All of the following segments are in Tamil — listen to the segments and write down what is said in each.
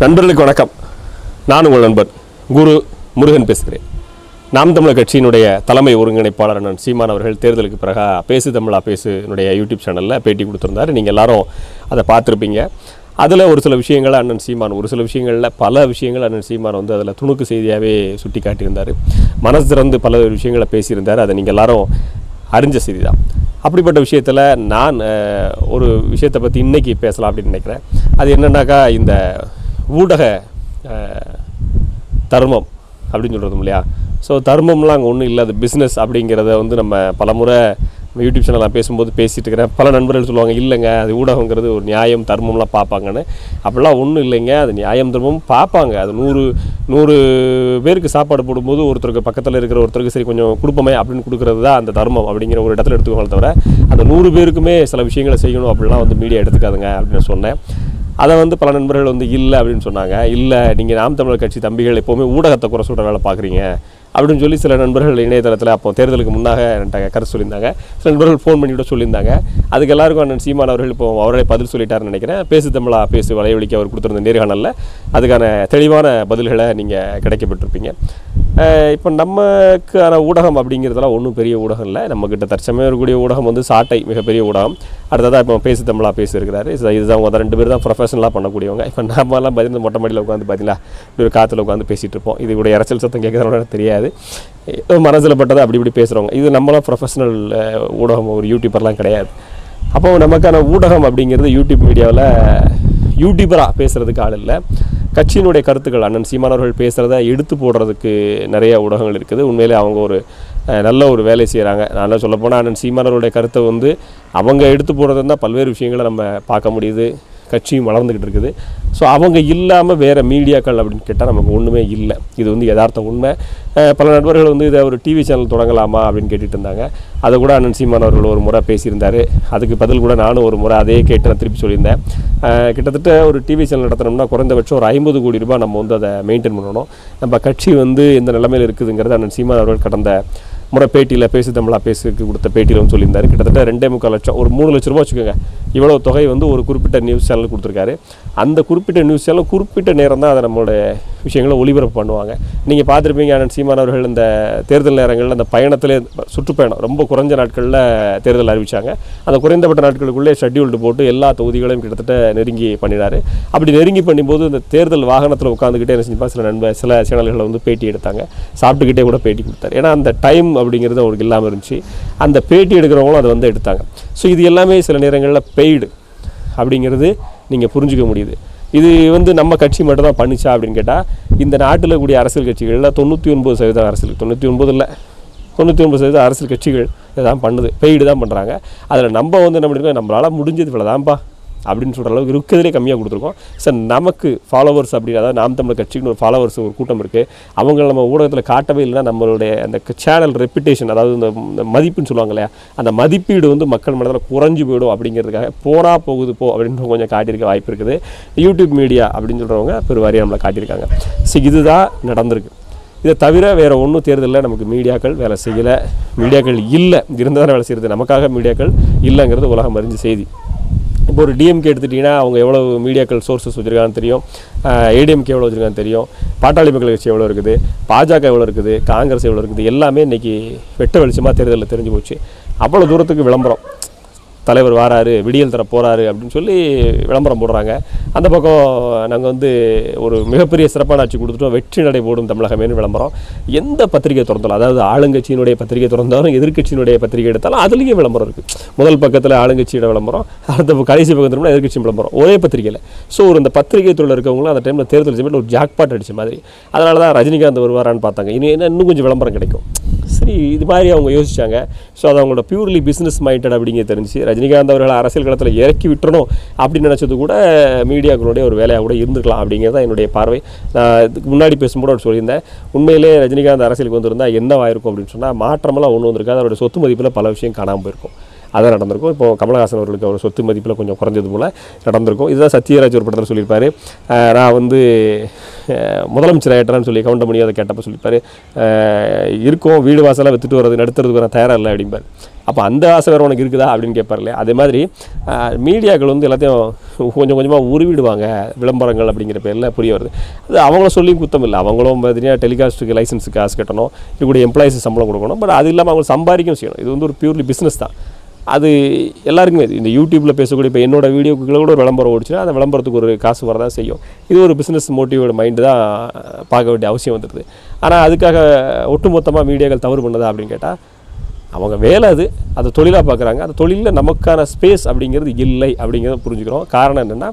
நண்பர்களுக்கு வணக்கம் நான் உங்கள் நண்பர் குரு முருகன் பேசுகிறேன் நாம் தமிழர் கட்சியினுடைய தலைமை ஒருங்கிணைப்பாளர் அண்ணன் சீமான் அவர்கள் தேர்தலுக்கு பிறகு பேசு தமிழா பேசுனுடைய யூடியூப் சேனலில் பேட்டி கொடுத்துருந்தாரு நீங்கள் எல்லாரும் அதை பார்த்துருப்பீங்க அதில் ஒரு சில விஷயங்களை அண்ணன் சீமான் ஒரு சில விஷயங்களில் பல விஷயங்கள் அண்ணன் சீமான் வந்து அதில் துணுக்கு செய்தியாகவே சுட்டி காட்டியிருந்தார் மனசு திறந்து பல விஷயங்களை பேசியிருந்தார் அதை நீங்கள் எல்லாரும் அறிஞ்ச செய்தி தான் அப்படிப்பட்ட விஷயத்தில் நான் அஹ், ஒரு விஷயத்தை பற்றி இன்னைக்கு பேசலாம் அப்படின்னு நினைக்கிறேன் அது என்னன்னாக்கா இந்த ஊடக அஹ், தர்மம் அப்படின்னு சொல்கிறது இல்லையா ஸோ தர்மம்லாம் அங்கே ஒன்றும் இல்லை அது பிஸ்னஸ் அப்படிங்கிறத வந்து நம்ம பலமுறை யூடியூப் சேனலில் பேசும்போது பேசிட்டு இருக்கிறேன் பல நண்பர்கள் சொல்லுவாங்க இல்லைங்க அது ஊடகங்கிறது ஒரு நியாயம் தர்மம்லாம் பார்ப்பாங்கன்னு அப்படிலாம் ஒன்றும் இல்லைங்க அது நியாயம் தர்மம் பார்ப்பாங்க அது நூறு நூறு பேருக்கு சாப்பாடு போடும்போது ஒருத்தருக்கு பக்கத்தில் இருக்கிற ஒருத்தருக்கு சரி கொஞ்சம் கொடுப்போமே அப்படின்னு கொடுக்குறது தான் அந்த தர்மம் அப்படிங்கிற ஒரு இடத்துல எடுத்துக்கோங்களே தவிர அந்த நூறு பேருக்குமே சில விஷயங்களை செய்யணும் அப்படிலாம் வந்து மீடியா எடுத்துக்காதுங்க அப்படின்னு சொன்னேன் அதை வந்து பல நண்பர்கள் வந்து இல்லை அப்படின்னு சொன்னாங்க இல்லை நீங்கள் நாம் தமிழர் கட்சி தம்பிகள் எப்போவுமே ஊடகத்தை குறை சொல்கிற வேலை பார்க்குறீங்க அப்படின்னு சொல்லி சில நண்பர்கள் இணையதளத்தில் அப்போ தேர்தலுக்கு முன்னாக என்கிட்ட கருத்து சொல்லியிருந்தாங்க சில நண்பர்கள் ஃபோன் பண்ணி கூட சொல்லியிருந்தாங்க அதுக்கு எல்லாருக்கும் அண்ணன் சீமான் அவர்கள் இப்போ அவரே பதில் சொல்லிட்டாருன்னு நினைக்கிறேன் பேசு தமிழா பேசு வலையொலிக்கு அவர் கொடுத்துருந்த நேர்காணலில் அதுக்கான தெளிவான பதில்களை நீங்கள் கிடைக்கப்பட்டிருப்பீங்க அஹ் இப்போ நமக்கான ஊடகம் அப்படிங்கிறதெல்லாம் ஒன்றும் பெரிய ஊடகம் இல்லை நம்மக்கிட்ட தற்சமயம் இருக்கக்கூடிய ஊடகம் வந்து சாட்டை மிகப்பெரிய ஊடகம் அடுத்ததாக இப்போ பேசு தமிழா பேசி இருக்கிறாரு இது- இதுதான் அவங்க ரெண்டு பேர் தான் ப்ரொஃபஷனலாக பண்ணக்கூடியவங்க இப்போ நாமெல்லாம் பார்த்தீங்கன்னா மொட்டை மாடியில் உட்காந்து பார்த்தீங்களா இப்படி ஒரு காற்றுல உட்காந்து பேசிகிட்டு இருப்போம் இது கூட இறைச்சல் சத்தம் கேட்குறவங்க தெரியாது ஏதோ மனசில் பட்டதை அப்படி இப்படி பேசுகிறவங்க இது நம்மளாம் ப்ரொஃபஷனல் ஊடகம் ஒரு யூடியூபர்லாம் கிடையாது அப்போ நமக்கான ஊடகம் அப்படிங்கிறது யூடியூப் மீடியாவில் யூடியூபராக பேசுகிறதுக்கு ஆள் இல்லை கட்சியினுடைய கருத்துக்கள் அண்ணன் சீமானவர்கள் பேசுகிறத எடுத்து போடுறதுக்கு நிறைய ஊடகங்கள் இருக்குது உண்மையிலே அவங்க ஒரு அஹ், நல்ல ஒரு வேலை செய்கிறாங்க நான் சொல்லப்போனால் அண்ணன் சீமானவர்களுடைய கருத்தை வந்து அவங்க எடுத்து போடுறது தான் பல்வேறு விஷயங்களை நம்ம பார்க்க முடியுது கட்சியும் வளர்ந்துக்கிட்டு இருக்குது ஸோ அவங்க இல்லாமல் வேறு மீடியாக்கள் அப்படின்னு கேட்டால் நமக்கு ஒன்றுமே இல்லை இது வந்து யதார்த்த உண்மை அஹ் பல நண்பர்கள் வந்து இதை ஒரு டிவி சேனல் தொடங்கலாமா அப்படின்னு கேட்டுட்டு இருந்தாங்க அதை கூட அண்ணன் சீமான் அவர்கள் ஒரு முறை பேசியிருந்தார் அதுக்கு பதில் கூட நானும் ஒரு முறை அதே கேட்டு நான் திருப்பி சொல்லியிருந்தேன் அஹ் கிட்டத்தட்ட ஒரு டிவி சேனல் நடத்தணும்னா குறைந்தபட்சம் ஒரு ஐம்பது கோடி ரூபாய் நம்ம வந்து அதை மெயின்டைன் பண்ணணும் நம்ம கட்சி வந்து எந்த நிலைமையில் இருக்குதுங்கிறது அண்ணன் சீமான் அவர்கள் கடந்த முறை பேட்டியில் பேசு தமிழா பேசுக்கு கொடுத்த பேட்டியில் வந்து சொல்லியிருந்தாரு கிட்டத்தட்ட ரெண்டே முக்கால் லட்சம் ஒரு மூணு லட்ச ரூபா வச்சுக்கோங்க இவ்வளோ தொகை வந்து ஒரு குறிப்பிட்ட நியூஸ் சேனல் கொடுத்துருக்காரு அந்த குறிப்பிட்ட நியூஸ் சேனல் குறிப்பிட்ட நேரம் தான் அதை நம்மளோட விஷயங்களை ஒளிபரப்பு பண்ணுவாங்க நீங்கள் பார்த்துருப்பீங்க அண்ணன் சீமான் அவர்கள் இந்த தேர்தல் நேரங்களில் அந்த பயணத்திலே சுற்றுப்பயணம் ரொம்ப குறைஞ்ச நாட்களில் தேர்தல் அறிவிச்சாங்க அந்த குறைந்தப்பட்ட நாட்களுக்குள்ளே ஷெட்யூல்டு போட்டு எல்லா தொகுதிகளையும் கிட்டத்தட்ட நெருங்கி பண்ணினார் அப்படி நெருங்கி பண்ணும்போது இந்த தேர்தல் வாகனத்தில் உட்காந்துக்கிட்டே என்ன செஞ்சப்பா சில நண்பர் சில சேனல்களை வந்து பேட்டி எடுத்தாங்க சாப்பிட்டுக்கிட்டே கூட பேட்டி கொடுத்தாரு ஏன்னா அந்த டைம் அப்படிங்கிறது அவருக்கு இல்லாமல் இருந்துச்சு அந்த பேட்டி எடுக்கிறவங்களும் அதை வந்து எடுத்தாங்க ஸோ இது எல்லாமே சில நேரங்களில் பெய்டு அப்படிங்கிறது நீங்கள் புரிஞ்சுக்க முடியுது இது வந்து நம்ம கட்சி மட்டும் தான் பண்ணுச்சா அப்படின்னு கேட்டால் இந்த நாட்டில் கூடிய அரசியல் கட்சிகளில் தொண்ணூற்றி ஒன்பது சதவீதம் அரசியல் தொண்ணூற்றி ஒன்பது இல்லை தொண்ணூற்றி ஒன்பது சதவீதம் அரசியல் கட்சிகள் இதான் பண்ணுது பெய்டு தான் பண்ணுறாங்க அதில் நம்ம வந்து என்ன பண்ணிருக்கோம் நம்மளால் முடிஞ்சது இவ்வளோ தான்ப்பா அப்படின்னு சொல்கிற அளவுக்கு இருக்கிறதுலே கம்மியாக கொடுத்துருக்கோம் சார் நமக்கு ஃபாலோவர்ஸ் அப்படின்னு அதாவது நாம் தமிழர் கட்சிக்குன்னு ஒரு ஃபாலோவர்ஸ் ஒரு கூட்டம் இருக்குது அவங்க நம்ம ஊடகத்தில் காட்டவே இல்லைன்னா நம்மளுடைய அந்த சேனல் ரெப்புடேஷன் அதாவது இந்த இந்த மதிப்புன்னு சொல்லுவாங்க இல்லையா அந்த மதிப்பீடு வந்து மக்கள் மனதில் குறைஞ்சு போயிடும் அப்படிங்கிறதுக்காக போனா போகுது போ அப்படின்னு கொஞ்சம் காட்டியிருக்க வாய்ப்பு இருக்குது யூடியூப் மீடியா அப்படின்னு சொல்கிறவங்க பெருவாரியாக நம்மளை காட்டியிருக்காங்க ஸோ இதுதான் நடந்திருக்கு இதை தவிர வேறு ஒன்றும் தேர்தலில் நமக்கு மீடியாக்கள் வேலை செய்யலை மீடியாக்கள் இல்லை இருந்தால் வேலை செய்கிறது நமக்காக மீடியாக்கள் இல்லைங்கிறது உலகம் அறிஞ்ச செய்தி இப்போ ஒரு டிஎம்கே எடுத்துட்டிங்கன்னா அவங்க எவ்வளோ மீடியாக்கள் சோர்சஸ் வச்சுருக்காங்கன்னு தெரியும் ஏடிஎம்கே எவ்வளோ வச்சுருக்காங்கன்னு தெரியும் பாட்டாளி மக்கள் கட்சி எவ்வளோ இருக்குது பாஜக எவ்வளோ இருக்குது காங்கிரஸ் எவ்வளோ இருக்குது எல்லாமே இன்றைக்கி வெட்ட வெளிச்சமாக தேர்தலில் தெரிஞ்சு போச்சு அவ்வளோ தூரத்துக்கு விளம்பரம் தலைவர் வாராரு விடியல் தர போகிறாரு அப்படின்னு சொல்லி விளம்பரம் போடுறாங்க அந்த பக்கம் நாங்கள் வந்து ஒரு மிகப்பெரிய சிறப்பான ஆட்சி கொடுத்துட்டோம் வெற்றி நடை போடும் தமிழகமேனு விளம்பரம் எந்த பத்திரிகை திறந்தாலும் அதாவது ஆளுங்கட்சியினுடைய பத்திரிகை திறந்தாலும் எதிர்க்கட்சியினுடைய பத்திரிகை எடுத்தாலும் அதுலேயும் விளம்பரம் இருக்குது முதல் பக்கத்தில் ஆளுங்கட்சியோட விளம்பரம் அடுத்த கடைசி பக்கத்தில் எதிர்க்கட்சி விளம்பரம் ஒரே பத்திரிகையில் ஸோ ஒரு இந்த பத்திரிகை துறையில் இருக்கவங்களும் அந்த டைமில் தேர்தல் சமயத்தில் ஒரு ஜாக்பாட் அடிச்ச மாதிரி அதனால தான் ரஜினிகாந்த் வருவாரான்னு பார்த்தாங்க இன்னும் என்ன இன்னும் கொஞ்சம் விளம்பரம் கிடைக்கும் சரி இது மாதிரி அவங்க யோசிச்சாங்க ஸோ அது அவங்களோட பியூர்லி பிஸ்னஸ் மைண்டட் அப்படிங்க தெரிஞ்சு ரஜினிகாந்த் அவர்களை அரசியல் களத்தில் இறக்கி விட்டுறணும் அப்படின்னு நினச்சது கூட மீடியாக்களுடைய ஒரு வேலையாக கூட இருந்திருக்கலாம் அப்படிங்கிறது தான் என்னுடைய பார்வை நான் இதுக்கு முன்னாடி பேசும்போது அவர் சொல்லியிருந்தேன் உண்மையிலே ரஜினிகாந்த் அரசியலுக்கு வந்திருந்தா என்னவாயிருக்கும் அப்படின்னு சொன்னால் மாற்றமெல்லாம் ஒன்றும் வந்திருக்காது அவருடைய சொத்து மதிப்பில் பல விஷயம் காணாமல் போயிருக்கும் அதான் நடந்திருக்கும் இப்போ கமலஹாசன் அவர்களுக்கு அவர் சொத்து மதிப்பில் கொஞ்சம் குறைஞ்சது போல் நடந்திருக்கும் இதுதான் சத்யராஜ் ஒரு படத்தில் சொல்லியிருப்பாரு அஹ் நான் வந்து அஹ் முதலமைச்சர் ஆகிட்டேன்னு சொல்லி கவுண்டமணி அதை கேட்டப்போ சொல்லியிருப்பாரு அஹ் இருக்கும் வீடு வாசலாக வித்துட்டு வர்றது நடத்துறதுக்கு நான் தயாராக இல்லை அப்படிம்பார் அப்போ அந்த ஆசை வேறு உனக்கு இருக்குதா அப்படின்னு கேட்பார் இல்லையா அதே மாதிரி ஆஹ், மீடியாக்கள் வந்து எல்லாத்தையும் கொஞ்சம் கொஞ்சமாக உருவிடுவாங்க விளம்பரங்கள் அப்படிங்கிற பேரில் புரிய வருது அது அவங்கள சொல்லியும் குத்தம் இல்லை அவங்களும் பார்த்தீங்கன்னா டெலிகாஸ்ட்டுக்கு லைசன்ஸுக்கு காசு கட்டணும் இருக்கக்கூடிய எம்ப்ளாயிஸ் சம்பளம் கொடுக்கணும் பட் அது இல்லாமல் அவங்க சம்பாதிக்கவும் செய்யணும் இது வந்து ஒரு பியூர்லி பிஸ்னஸ் தான் அது எல்லாருக்குமே இது. இந்த யூடியூப்பில் பேசக்கூடிய இப்போ என்னோட வீடியோக்குள்ள கூட ஒரு விளம்பரம் ஓடிச்சுன்னா அந்த விளம்பரத்துக்கு ஒரு காசு வரதான் செய்யும் இது ஒரு பிஸ்னஸ் மோட்டிவோட மைண்டு தான் பார்க்க வேண்டிய அவசியம் வந்துடுது ஆனால் அதுக்காக ஒட்டுமொத்தமாக மீடியாக்கள் தவறு பண்ணுதா அப்படின்னு கேட்டால் அவங்க வேலை அது அதை தொழிலாக பார்க்குறாங்க அந்த தொழிலில் நமக்கான ஸ்பேஸ் அப்படிங்கிறது இல்லை அப்படிங்கிறத புரிஞ்சுக்கிறோம் காரணம் என்னென்னா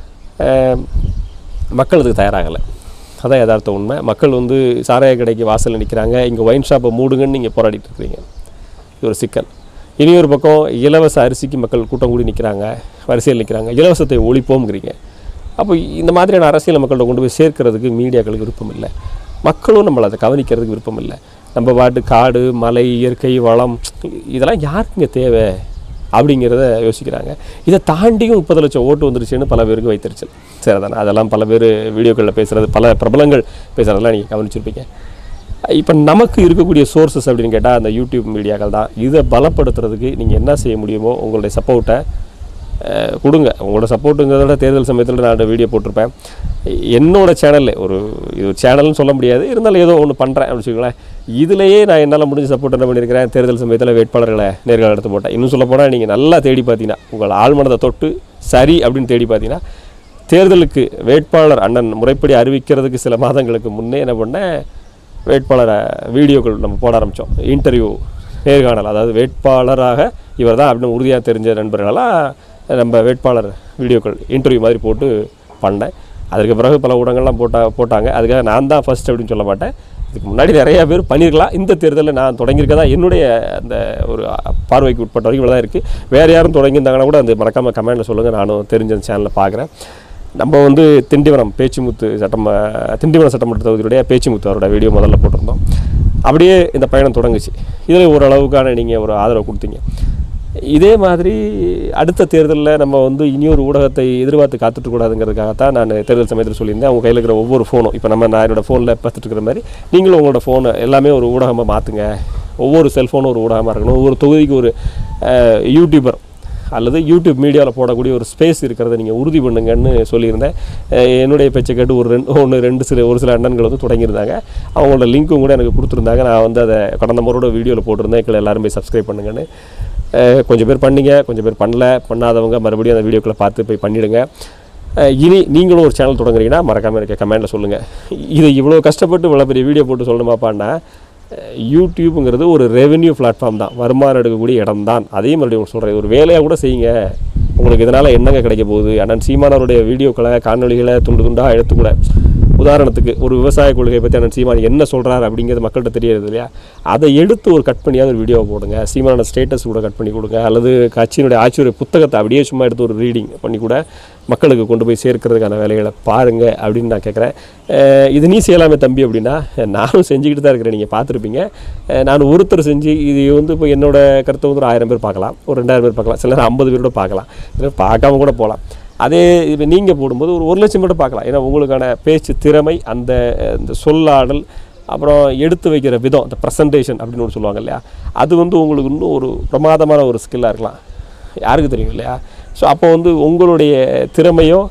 மக்கள் அதுக்கு தயாராகலை அதான் யதார்த்த உண்மை மக்கள் வந்து சாராய கடைக்கு வாசலில் நிற்கிறாங்க இங்கே ஒயின் ஷாப்பை மூடுங்கன்னு நீங்கள் போராடிட்டு இருக்கிறீங்க இது ஒரு சிக்கல் இனி ஒரு பக்கம் இலவச அரிசிக்கு மக்கள் கூட்டம் கூடி நிற்கிறாங்க வரிசையில் நிற்கிறாங்க இலவசத்தை ஒழிப்போம்ங்கிறீங்க அப்போ இந்த மாதிரியான அரசியல் மக்கள்கிட்ட கொண்டு போய் சேர்க்கறதுக்கு மீடியாக்களுக்கு விருப்பம் இல்லை மக்களும் நம்மளை அதை கவனிக்கிறதுக்கு விருப்பம் இல்லை நம்ம பாட்டு காடு மலை இயற்கை வளம் இதெல்லாம் யாருக்குங்க தேவை அப்படிங்கிறத யோசிக்கிறாங்க இதை தாண்டியும் முப்பது லட்சம் ஓட்டு வந்துருச்சுன்னு பல பேருக்கு வைத்திருச்சல் சரி தானே அதெல்லாம் பல பேர் வீடியோக்களில் பேசுகிறது பல பிரபலங்கள் பேசுகிறதெல்லாம் நீங்கள் கவனிச்சிருப்பீங்க இப்போ நமக்கு இருக்கக்கூடிய சோர்சஸ் அப்படின்னு கேட்டால் அந்த யூடியூப் மீடியாக்கள் தான் இதை பலப்படுத்துறதுக்கு நீங்கள் என்ன செய்ய முடியுமோ உங்களுடைய சப்போர்ட்டை கொடுங்க உங்களோட சப்போர்ட்டுங்கிறத விட தேர்தல் சமயத்தில் நான் வீடியோ போட்டிருப்பேன் என்னோட சேனலில் ஒரு இது சேனல்னு சொல்ல முடியாது இருந்தாலும் ஏதோ ஒன்று பண்ணுறேன் அப்படின்னு வச்சுக்கோங்களேன் இதுலேயே நான் என்னால் முடிஞ்ச சப்போர்ட் என்ன பண்ணியிருக்கிறேன் தேர்தல் சமயத்தில் வேட்பாளர்களை நேர்காணல் எடுத்து போட்டேன் இன்னும் சொல்ல போனால் நீங்கள் நல்லா தேடி பார்த்தீங்கன்னா உங்கள் ஆழ்மனதை தொட்டு சரி அப்படின்னு தேடி பார்த்தீங்கன்னா தேர்தலுக்கு வேட்பாளர் அண்ணன் முறைப்படி அறிவிக்கிறதுக்கு சில மாதங்களுக்கு முன்னே என்ன பண்ணேன் வேட்பாளரை வீடியோக்கள் நம்ம போட ஆரம்பித்தோம் இன்டர்வியூ நேர்காணல் அதாவது வேட்பாளராக இவர் தான் அப்படின்னு உறுதியாக தெரிஞ்ச நண்பர்களாக நம்ம வேட்பாளர் வீடியோக்கள் இன்டர்வியூ மாதிரி போட்டு பண்ணேன் அதுக்கு பிறகு பல ஊடகங்கள்லாம் போட்டா போட்டாங்க அதுக்காக நான் தான் ஃபர்ஸ்ட் அப்படின்னு சொல்ல மாட்டேன் இதுக்கு முன்னாடி நிறையா பேர் பண்ணியிருக்கலாம் இந்த தேர்தலில் நான் தொடங்கியிருக்கதா என்னுடைய அந்த ஒரு பார்வைக்கு உட்பட்ட வரைக்கும் இவ்வளோ தான் இருக்குது வேறு யாரும் தொடங்கியிருந்தாங்கன்னா கூட அந்த மறக்காமல் கமெண்ட்டில் சொல்லுங்கள் நானும் தெரிஞ்ச சேனலில் பார்க்குறேன் நம்ம வந்து திண்டிவனம் பேச்சுமுத்து சட்டம் திண்டிவனம் சட்டமன்ற தொகுதியுடைய பேச்சுமுத்து அவரோட வீடியோ முதல்ல போட்டிருந்தோம் அப்படியே இந்த பயணம் தொடங்குச்சு இதில் ஓரளவுக்கான நீங்கள் ஒரு ஆதரவு கொடுத்தீங்க இதே மாதிரி அடுத்த தேர்தலில் நம்ம வந்து இனியொரு ஊடகத்தை எதிர்பார்த்து காத்துட்ருக்கூடாதுங்கிறதுக்காகத்தான் நான் தேர்தல் சமயத்தில் சொல்லியிருந்தேன் அவங்க கையில் இருக்கிற ஒவ்வொரு ஃபோனும் இப்போ நம்ம நான் என்னோட ஃபோனில் பார்த்துட்டு இருக்கிற மாதிரி நீங்களும் உங்களோட ஃபோனை எல்லாமே ஒரு ஊடகமாக மாற்றுங்க ஒவ்வொரு செல்ஃபோனும் ஒரு ஊடகமாக இருக்கணும் ஒவ்வொரு தொகுதிக்கு ஒரு அஹ், யூடியூபர் அல்லது யூடியூப் மீடியாவில் போடக்கூடிய ஒரு ஸ்பேஸ் இருக்கிறத நீங்கள் உறுதி பண்ணுங்கன்னு சொல்லியிருந்தேன் அஹ் என்னுடைய பேச்சை கேட்டு ஒரு ரெண்டு ஒன்று ரெண்டு சில ஒரு சில அண்ணன்கள் வந்து தொடங்கியிருந்தாங்க அவங்களோட லிங்க்கும் கூட எனக்கு கொடுத்துருந்தாங்க நான் வந்து அதை கடந்த முறையோட வீடியோவில் போட்டிருந்தேன் கீழே எல்லாரும் போய் சப்ஸ்கிரைப் பண்ணுங்கன்னு அஹ் கொஞ்சம் பேர் பண்ணீங்க கொஞ்சம் பேர் பண்ணல பண்ணாதவங்க மறுபடியும் அந்த வீடியோக்களை பார்த்து போய் பண்ணிவிடுங்க இனி நீங்களும் ஒரு சேனல் தொடங்குறீங்கன்னா மறக்காமல் இருக்க கமெண்ட்டில் சொல்லுங்கள் இது இவ்வளோ கஷ்டப்பட்டு இவ்வளோ பெரிய வீடியோ போட்டு சொல்லணுமாப்பான்னா அஹ் யூடியூப்புங்கிறது ஒரு ரெவென்யூ பிளாட்ஃபார்ம் தான் வருமானம் எடுக்கக்கூடிய இடம் தான் அதையும் மறுபடியும் சொல்கிறேன் ஒரு வேலையாக கூட செய்யுங்க உங்களுக்கு இதனால் என்னங்க கிடைக்க போகுது அண்ணன் சீமானவருடைய வீடியோக்களை காணொளிகளை துண்டு துண்டாக எடுத்து கூட உதாரணத்துக்கு ஒரு விவசாய கொள்கை பற்றி அண்ணன் சீமான் என்ன சொல்கிறார் அப்படிங்கிறது மக்கள்கிட்ட தெரியாது இல்லையா அதை எடுத்து ஒரு கட் பண்ணியாவது ஒரு வீடியோ போடுங்க சீமானோட ஸ்டேட்டஸ் கூட கட் பண்ணி கொடுங்க அல்லது கட்சியினுடைய ஆட்சியுடைய புத்தகத்தை அப்படியே சும்மா எடுத்து ஒரு ரீடிங் பண்ணி கூட மக்களுக்கு கொண்டு போய் சேர்க்கறதுக்கான வேலைகளை பாருங்க அப்படின்னு நான் கேட்குறேன் இது நீ செய்யலாமே தம்பி அப்படின்னா நானும் செஞ்சுக்கிட்டு தான் இருக்கிறேன் நீங்கள் பார்த்துருப்பீங்க அஹ் நான் ஒருத்தர் செஞ்சு இது வந்து இப்போ என்னோட கருத்தை வந்து ஒரு ஆயிரம் பேர் பார்க்கலாம் ஒரு ரெண்டாயிரம் பேர் பார்க்கலாம் சில நேரம் ஐம்பது பேரோட பார்க்கலாம் சில நேரம் பார்க்காம கூட போகலாம் அதே இப்போ நீங்கள் போடும்போது ஒரு ஒரு லட்சம் பேர் பார்க்கலாம் ஏன்னா உங்களுக்கான பேச்சு திறமை அந்த இந்த சொல்லாடல் அப்புறம் எடுத்து வைக்கிற விதம் அந்த ப்ரெசன்டேஷன் அப்படின்னு ஒன்று சொல்லுவாங்க இல்லையா அது வந்து உங்களுக்கு இன்னும் ஒரு பிரமாதமான ஒரு ஸ்கில்லாக இருக்கலாம் யாருக்கு தெரியும் இல்லையா ஸோ அப்போ வந்து உங்களுடைய திறமையும்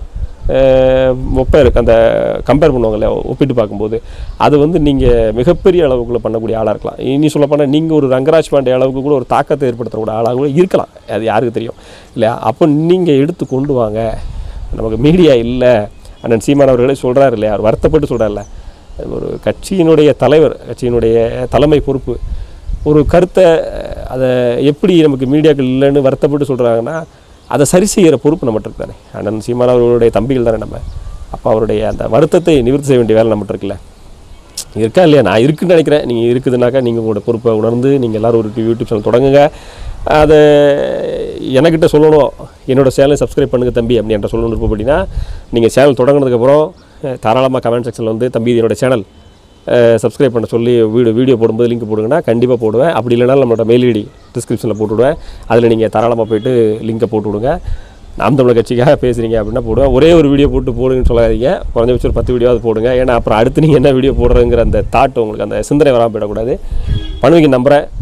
ஒப்ப இருக்கு அந்த கம்பேர் பண்ணுவாங்க இல்லையா ஒப்பிட்டு பார்க்கும்போது அது வந்து நீங்கள் மிகப்பெரிய அளவுக்குள்ள பண்ணக்கூடிய ஆளாக இருக்கலாம் இனி சொல்லப்போனால் நீங்கள் ஒரு ரங்கராஜ் பாண்டே அளவுக்கு கூட ஒரு தாக்கத்தை ஏற்படுத்தக்கூடிய ஆளாக கூட இருக்கலாம் அது யாருக்கு தெரியும் இல்லையா அப்போ நீங்கள் எடுத்து கொண்டு வாங்க நமக்கு மீடியா இல்லை அண்ணன் சீமான் அவர்களே சொல்கிறாரு இல்லையா அவர் வருத்தப்பட்டு சொல்கிறார்ல ஒரு கட்சியினுடைய தலைவர் கட்சியினுடைய தலைமை பொறுப்பு ஒரு கருத்தை அதை எப்படி நமக்கு மீடியாக்கள் இல்லைன்னு வருத்தப்பட்டு சொல்கிறாங்கன்னா அதை சரி செய்கிற பொறுப்பு நம்மகிட்ட இருக்கு தானே அண்ணன் சீமான் அவர்களுடைய தம்பிகள் தானே நம்ம அப்போ அவருடைய அந்த வருத்தத்தை நிவர்த்தி செய்ய வேண்டிய வேலை நம்மகிட்ட இருக்குல்ல இருக்கா இல்லையா நான் இருக்குன்னு நினைக்கிறேன் நீங்கள் இருக்குதுனாக்கா நீங்கள் உங்களோட பொறுப்பை உணர்ந்து நீங்கள் எல்லாரும் ஒரு யூடியூப் சேனல் தொடங்குங்க அதை எனக்கிட்ட சொல்லணும் என்னோட சேனலை சப்ஸ்கிரைப் பண்ணுங்க தம்பி அப்படி என்கிட்ட சொல்லணும் விருப்பம் அப்படின்னா நீங்கள் சேனல் தொடங்கினதுக்கப்புறம் தாராளமாக கமெண்ட் செக்ஷனில் வந்து தம்பி இது என்னோட சேனல் சப்ஸ்கிரைப் பண்ண சொல்லி வீடியோ வீடியோ போடும்போது லிங்க் போடுங்கன்னா கண்டிப்பாக போடுவேன் அப்படி இல்லைனாலும் நம்மளோட மெயில் ஐடி டிஸ்கிரிப்ஷனில் போட்டு விடுவேன் அதில் நீங்கள் தாராளமாக போயிட்டு லிங்கை போட்டு விடுங்க நாம் தமிழர் கட்சிக்காக பேசுகிறீங்க அப்படின்னா போடுவேன் ஒரே ஒரு வீடியோ போட்டு போடுங்கன்னு சொல்லாதீங்க குறைஞ்சபட்சம் ஒரு பத்து வீடியோவது போடுங்க ஏன்னா அப்புறம் அடுத்து நீங்கள் என்ன வீடியோ போடுறதுங்கிற அந்த தாட் உங்களுக்கு அந்த சிந்தனை வராமல் போயிடக்கூடாது பண்ணுவீங்க நம்புகிறேன்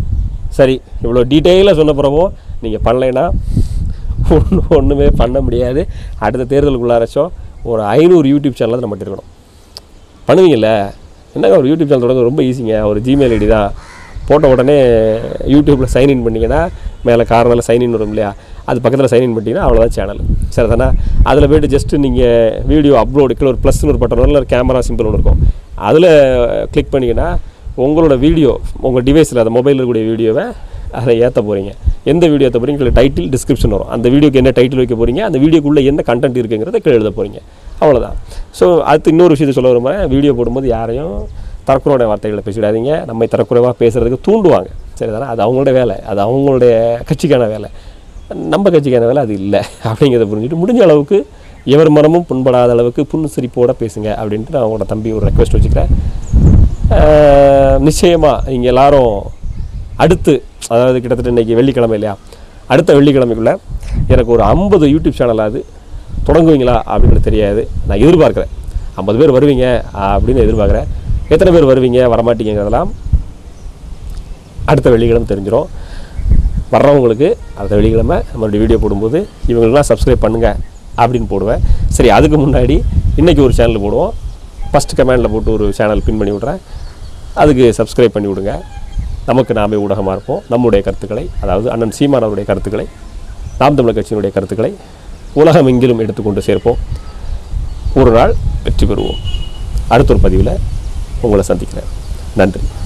சரி இவ்வளோ டீட்டெயிலாக சொன்ன பிறகும் நீங்கள் பண்ணலைன்னா ஒன்று ஒன்றுமே பண்ண முடியாது அடுத்த தேர்தலுக்குள்ளாரச்சோ ஒரு ஐநூறு யூடியூப் சேனலாக நம்ம இருக்கணும் பண்ணுவீங்கல்ல என்னங்க ஒரு யூடியூப் சேனல் தொடங்க ரொம்ப ஈஸிங்க ஒரு ஜிமெயில் ஐடி தான் போட்ட உடனே யூடியூப்பில் சைன்இன் பண்ணிங்கன்னா மேலே காரணத்தில் சைன்இன் வரும் இல்லையா அது பக்கத்தில் சைன்இன் பண்ணிட்டீங்கன்னா அவ்வளோதான் சேனல் சரி தானே அதில் போய்ட்டு ஜஸ்ட்டு நீங்கள் வீடியோ அப்லோடு கீழே ஒரு ப்ளஸ்னு ஒரு பட்டன் வரும் ஒரு கேமரா சிம்பிள் ஒன்று இருக்கும் அதில் கிளிக் பண்ணிங்கன்னா உங்களோட வீடியோ உங்கள் டிவைஸில் அந்த மொபைலில் இருக்கக்கூடிய வீடியோவை அதை ஏற்ற போகிறீங்க எந்த வீடியோ ஏற்ற போகிறீங்க டைட்டில் டிஸ்கிரிப்ஷன் வரும் அந்த வீடியோக்கு என்ன டைட்டில் வைக்க போகிறீங்க அந்த வீடியோக்குள்ளே என்ன கண்டென்ட் இருக்குங்கிறத கீழே எழுத போகிறீங்க அவ்வளோதான் ஸோ அடுத்து இன்னொரு விஷயத்தை சொல்ல வரும்போது வீடியோ போடும்போது யாரையும் தரக்குறையோட வார்த்தைகளை பேசிடாதீங்க நம்மை தரக்குறைவாக பேசுகிறதுக்கு தூண்டுவாங்க சரிதானே அது அவங்களோட வேலை அது அவங்களுடைய கட்சிக்கான வேலை நம்ம கட்சிக்கான வேலை அது இல்லை அப்படிங்கிறத புரிஞ்சுட்டு முடிஞ்ச அளவுக்கு எவர் மனமும் புண்படாத அளவுக்கு புன் சிரிப்போட பேசுங்க அப்படின்ட்டு நான் அவங்களோட தம்பி ஒரு ரெக்வெஸ்ட் வச்சுக்கிறேன் நிச்சயமாக நீங்கள் எல்லாரும் அடுத்து அதாவது கிட்டத்தட்ட இன்றைக்கி வெள்ளிக்கிழமை இல்லையா அடுத்த வெள்ளிக்கிழமைக்குள்ளே எனக்கு ஒரு ஐம்பது யூடியூப் சேனலாவது தொடங்குவீங்களா அப்படின்னு தெரியாது நான் எதிர்பார்க்குறேன் ஐம்பது பேர் வருவீங்க அப்படின்னு எதிர்பார்க்குறேன் எத்தனை பேர் வருவீங்க வரமாட்டீங்கிறதெல்லாம் அடுத்த வெள்ளிக்கிழமை தெரிஞ்சிடும் வர்றவங்களுக்கு அடுத்த வெள்ளிக்கிழமை நம்மளுடைய வீடியோ போடும்போது இவங்களுக்குலாம் சப்ஸ்கிரைப் பண்ணுங்கள் அப்படின்னு போடுவேன் சரி அதுக்கு முன்னாடி இன்றைக்கி ஒரு சேனல் போடுவோம் ஃபஸ்ட் கமெண்டில் போட்டு ஒரு சேனல் பின் பண்ணி விட்றேன் அதுக்கு சப்ஸ்கிரைப் பண்ணி விடுங்க நமக்கு நாமே ஊடகமாக இருப்போம் நம்முடைய கருத்துக்களை அதாவது அண்ணன் சீமான் அவருடைய கருத்துக்களை நாம் தமிழர் கட்சியினுடைய கருத்துக்களை உலகம் எங்கிலும் எடுத்துக்கொண்டு சேர்ப்போம் ஒரு நாள் வெற்றி பெறுவோம் அடுத்த ஒரு பதிவில் உங்களை சந்திக்கிறேன் நன்றி